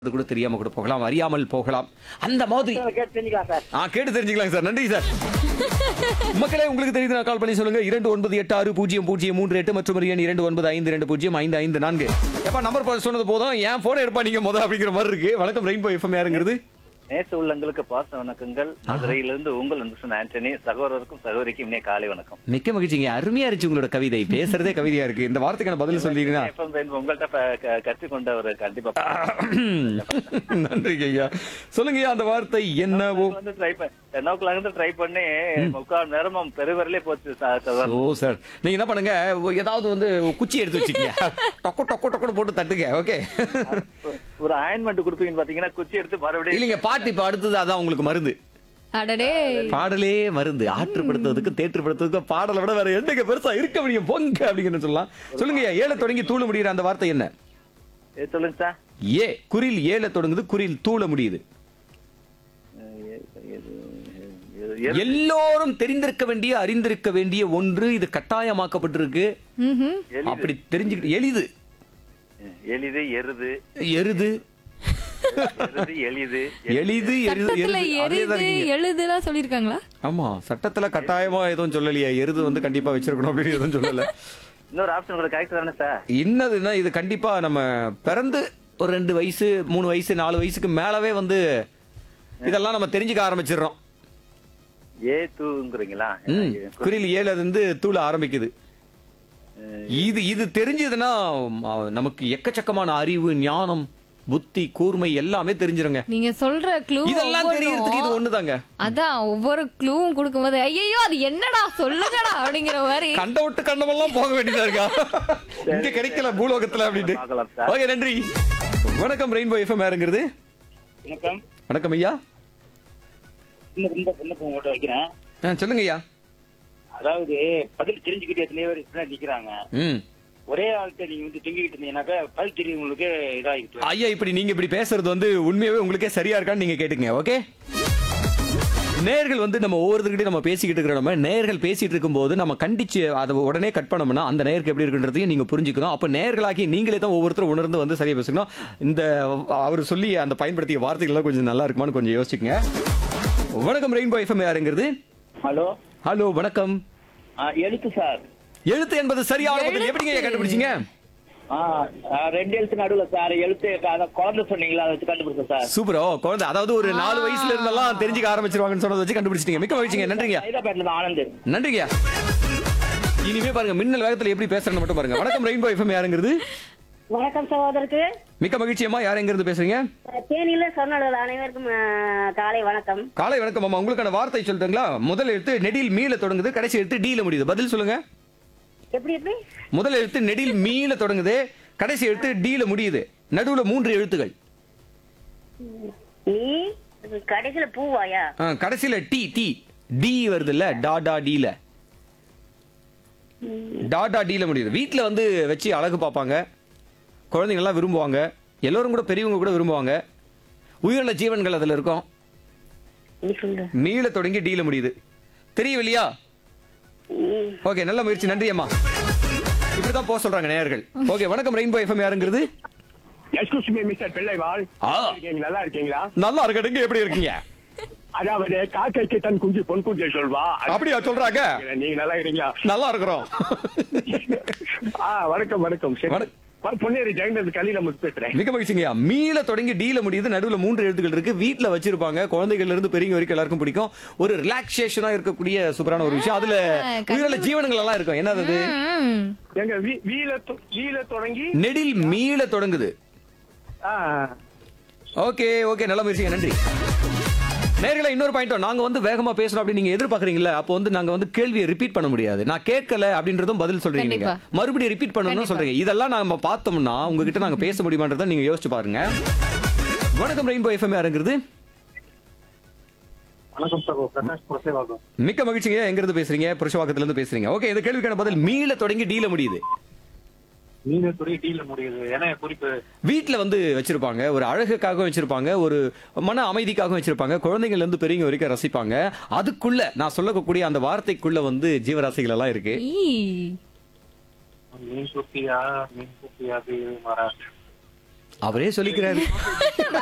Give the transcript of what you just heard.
அது கூட தெரியாம கூட போகலாம் அறியாமல் போகலாம் அந்த மாதிரி கேட்டு தெரிஞ்சுக்கலாம் சார் ஆ கேட்டு தெரிஞ்சுக்கலாம் சார் நன்றி சார் மக்களே உங்களுக்கு தெரியுது நான் கால் பண்ணி சொல்லுங்க இரண்டு ஒன்பது எட்டு ஆறு பூஜ்ஜியம் பூஜ்ஜியம் மூன்று எட்டு மற்றும் ஒரு எண் இரண்டு ஒன்பது ஐந்து ரெண்டு பூஜ்ஜியம் ஐந்து ஐந்து நான்கு எப்பா நம்பர் பார்த்து சொன்னது போதும் ஏன் போனை எடுப்பா நீங்க முத அப்படிங்கிற மாதிரி இருக்கு வணக்கம் ரெயின்போ எஃப்எம் யாருங்கிறது நேச உள்ளங்களுக்கு பாச வணக்கங்கள் மதுரையிலிருந்து உங்கள் அன்புசன் ஆண்டனி சகோதரருக்கும் சகோதரிக்கும் இனிய காலை வணக்கம் மிக்க மகிழ்ச்சிங்க அருமையா இருந்துச்சு உங்களோட கவிதை பேசுறதே கவிதையா இருக்கு இந்த வார்த்தைக்கான பதில் சொல்லிடுங்க FM ரெயின்போ உங்கள்ட்ட ப- க- கற்றுக்கொண்ட ஒரு கண்டிப்பா நன்றிங்க ஐயா சொல்லுங்க ஐயா அந்த வார்த்தை என்னவோ வந்து ட்ரை பண்ண டென் ஓ கிளாக் இருந்து ட்ரை பண்ணி முக்கால் நேரமும் பெருவரலே போச்சு ச- சகோதரர். ஓ சார் நீங்க என்ன பண்ணுங்க ஏதாவது வந்து குச்சி எடுத்து வச்சுக்கீங்க டொக்கு டொக்கு டொக்குன்னு போட்டு தட்டுங்க ஓகே ஒரு அயன்மெண்ட் கொடுப்பீங்கன்னு பாத்தீங்கன்னா குச்சி எடுத்து மறுபடியும் இல்லைங்க பாட்டு இப்ப அடுத்தது அதான் உங்களுக்கு மருந்து அடடே பாடலே மருந்து ஆற்றுப்படுத்துவதுக்கு தேற்றுப்படுத்துவதுக்கு பாடலை விட வேற என்னங்க பெருசா இருக்க முடியும் பொங்க அப்படிங்கன்னு சொல்லலாம் சொல்லுங்க ஐயா ஏழை தொடங்கி தூள முடியுற அந்த வார்த்தை என்ன ஏ, சொல்லுங்க சார் ஏ குறில் ஏழை தொடங்குது குறில் தூள முடியுது எ- எ- எ- எல்லோரும் தெரிந்திருக்க வேண்டிய அறிந்திருக்க வேண்டிய ஒன்று இது கட்டாயமாக்கப்பட்டிருக்கு ம்ஹும். அப்படி தெரிஞ்சுக்கிட்டு எளிது எளிது எருது எருது எருது எளிது எளிது எருது சட்டத்துல எருது அதே தான் எரிது இருக்கீங்க. எழுதுலாம் சொல்லிருக்காங்களா ஆமா சட்டத்துல கட்டாயமா எதுவும் சொல்லலையே எருது வந்து கண்டிப்பா வச்சிருக்கணும் அப்படின்னு எதுவும் சொல்லல இன்னொரு ஆப்ஷன் உங்களுக்கு கரெக்ட் தானே சார் என்னதுன்னா இது கண்டிப்பா நம்ம பிறந்து ஒரு ரெண்டு வயசு மூணு வயசு நாலு வயசுக்கு மேலவே வந்து இதெல்லாம் நம்ம தெரிஞ்சுக்க ஆரம்பிச்சிடுறோம் ஏ தூங்குறீங்களா ம், குறில் ஏழு அது வந்து தூள ஆரம்பிக்குது இது இது தெரிஞ்சதுன்னா ம- நமக்கு எக்கச்சக்கமான அறிவு ஞானம் புத்தி கூர்மை எல்லாமே தெரிஞ்சிருங்க நீங்க சொல்ற க்ளூ இதெல்லாம் தெரியறதுக்கு இது ஒண்ணுதாங்க அதான் ஒவ்வொரு க்ளூவும் கொடுக்கும்போது ஐயோ அது என்னடா சொல்லுங்கடா அப்படிங்கிற மாதிரி கண்ட விட்டு கண்டமெல்லாம் போக வேண்டியதா இருக்கா இங்க கிடைக்கல பூலோகத்துல அப்படின்ட்டு பார்க்கலாம் சார். ஓகே நன்றி வணக்கம் ரெயின்போ எஃப்எம் யாருங்கிறது வணக்கம் வணக்கம் ஐயா இன்னும் ரொம்ப விண்ணப்பம் உங்கள்கிட்ட வைக்கிறேன் ஆ, சொல்லுங்க ஐயா அதாவது பதில் தெரிஞ்சுக்கிட்டு எத்தனையோ பேர் இப்படி நிக்கிறாங்க ம் ஒரே ஆள்கிட்ட நீங்க வந்து திங்கிட்டு இருந்தீங்கன்னாக்கா பதில் தெரியுங்களுக்கு இதாகிட்டு ஐயா இப்படி நீங்க இப்படி பேசுறது வந்து உண்மையாவே உங்களுக்கே சரியா இருக்கான்னு நீங்க கேட்டுங்க ஓகே நேர்கள் வந்து நம்ம ஒவ்வொருத்தருக்கிட்டே நம்ம பேசிக்கிட்டு இருக்கிற நம்ம நேர்கள் பேசிட்டு இருக்கும்போது நம்ம கண்டிச்சு அதை உடனே கட் பண்ணோம்னா அந்த நேருக்கு எப்படி இருக்குன்றதையும் நீங்க புரிஞ்சுக்கணும் அப்ப நேர்களாகி நீங்களே தான் ஒவ்வொருத்தரும் உணர்ந்து வந்து சரியா பேசணும் இந்த அவர் சொல்லி அந்த பயன்படுத்திய வார்த்தைகள்லாம் கொஞ்சம் நல்லா இருக்குமான்னு கொஞ்சம் யோசிச்சுங்க வணக்கம் ரெயின்போ எஃப்எம் யாருங்கிறது ஹலோ ஹலோ வணக்கம் எழுத்து சார் எழுத்து என்பது சரியான பதில் எப்படிங்க ஐயா கண்டுபிடிச்சீங்க ஆ, ஆ, ரெண்டு எழுத்து நடுவுல சார் எழுத்து அதான் குழந்தை சொன்னீங்களா அதை வச்சு கண்டுபிடிச்சேன் சார் சூப்பரோ குழந்தை அதாவது ஒரு நாலு வயசுல இருந்தெல்லாம் தெரிஞ்சுக்க ஆரம்பிச்சிருவாங்கன்னு சொன்னதை வச்சு கண்டுபிடிச்சிட்டீங்க மிக்க மகிழ்ச்சிங்க நன்றிங்க ஹைதராபாத்ல தான் ஆனந்த் நன்றிங்க இனிமே பாருங்க மின்னல் வேகத்துல எப்படி பேசுறேன்னு மட்டும் பாருங்க வணக்கம் ரெயின்போ எஃப்எம் யாருங்கிறது வணக்கம் சகோதரருக்கு மிக்க மகிழ்ச்சியம்மா யார் எங்க இருந்து பேசுறீங்க தேனியில சொன்னது அனைவருக்கும் அஹ், காலை வணக்கம் காலை வணக்கம் அம்மா உங்களுக்கான வார்த்தை சொல்லிட்டுங்களா முதல் எழுத்து நெடில் மீள தொடங்குது கடைசி எழுத்து டீல முடியுது பதில் சொல்லுங்க எப்படி எப்படி முதல் எழுத்து நெடில் மீள தொடங்குது கடைசி எழுத்து டீல முடியுது நடுவுல மூன்று எழுத்துகள் நீ கடைசியில பூவாயா ஆ, கடைசியில டி டி டி வருது இல்ல டா டா டீல டா டா டீல முடியுது வீட்ல வந்து வச்சு அழகு பார்ப்பாங்க குழந்தைங்க எல்லாம் விரும்புவாங்க எல்லோரும் கூட பெரியவங்க கூட விரும்புவாங்க உயிருள்ள ஜீவன்கள் அதுல இருக்கும் நீ சொல்லு மீள தொடங்கி டீல முடியுது தெரியவில்லையா ம், ஓகே நல்ல முயற்சி நன்றி அம்மா இப்படிதான் போக சொல்றாங்க நேயர்கள் ஓகே வணக்கம் ரெயின்போ எஃப்எம் யாருங்கிறது எக்ஸ்கூஸ் மீ மிஸ்டர் பிள்ளைவாள் ஆ. இருக்கீங்க நல்லா இருக்கீங்களா நல்லா இருக்கட்டுங்க எப்படி இருக்கீங்க அதாவது காக்கைக்கு தன் குஞ்சு பொன் குஞ்சு சொல்வா அப்படியா சொல்றாங்க நீங்க நல்லா இருக்கீங்களா நல்லா இருக்கிறோம் ஆ வணக்கம் வணக்கம் சரி. வணக்- ப- பொன்னேரி ஜெகநாத் கலியில முத்து பேசுறேன் மிக மகிழ்ச்சிங்கய்யா மீள தொடங்கி டீல முடியுது நடுவுல மூன்று எழுத்துக்கள் இருக்கு வீட்ல வச்சிருப்பாங்க குழந்தைகள்ல இருந்து பெரியவங்க வரைக்கும் எல்லாருக்கும் பிடிக்கும் ஒரு ரிலாக்ஸேஷனா இருக்கக்கூடிய சூப்பரான ஒரு விஷயம் அதுல உயிருள்ள ஜீவனங்கள் எல்லாம் இருக்கும் என்னது அது ம். எங்க வீ- வீல தொ- வீல தொடங்கி நெடில் மீள தொடங்குது ஆ, ஓகே ஓகே நல்ல முயற்சிங்க நன்றி நேர்களை இன்னொரு பாயிண்ட் நாங்க வந்து வேகமா பேசணும் அப்படின்னு நீங்க எதிர்பார்க்கறீங்களா அப்போ வந்து நாங்க வந்து கேள்வியை ரிப்பீட் பண்ண முடியாது நான் கேட்கல அப்படின்றதும் பதில் சொல்றீங்க நீங்க கண்டிப்பா. மறுபடியும் ரிப்பீட் பண்ணணும்னு சொல்றீங்க இதெல்லாம் நாம பார்த்தோம்னா உங்ககிட்ட நாங்க பேச முடியுமான்றதை நீங்க யோசிச்சு பாருங்க வணக்கம் ரெயின்போ எஃப்எம் யாருங்கிறது வணக்கம் சார் பிரகாஷ் பிரசேவாகும் மிக்க மகிழ்ச்சிங்க எங்க இருந்து பேசுறீங்க புருஷவாக்கத்துல இருந்து பேசுறீங்க ஓகே இந்த கேள்விக்கான பதில் மீள தொடங்கி டீல முடியுது நீங்க துறை டீல முடியுது ஏன்னா குறிப்பு வீட்ல வந்து வச்சிருப்பாங்க ஒரு அழகுக்காக வச்சிருப்பாங்க ஒரு மன அமைதிக்காக வச்சிருப்பாங்க குழந்தைங்கள்ல இருந்து பெரியவங்க வரைக்கும் ரசிப்பாங்க அதுக்குள்ள நான் சொல்லக்கூடிய அந்த வார்த்தைக்குள்ள வந்து ஜீவராசிகள் எல்லாம் இருக்கு ஈ. மீன் சுத்தியா மீன் சுத்தியா மாறா அவரே சொல்லிக்கிறாரு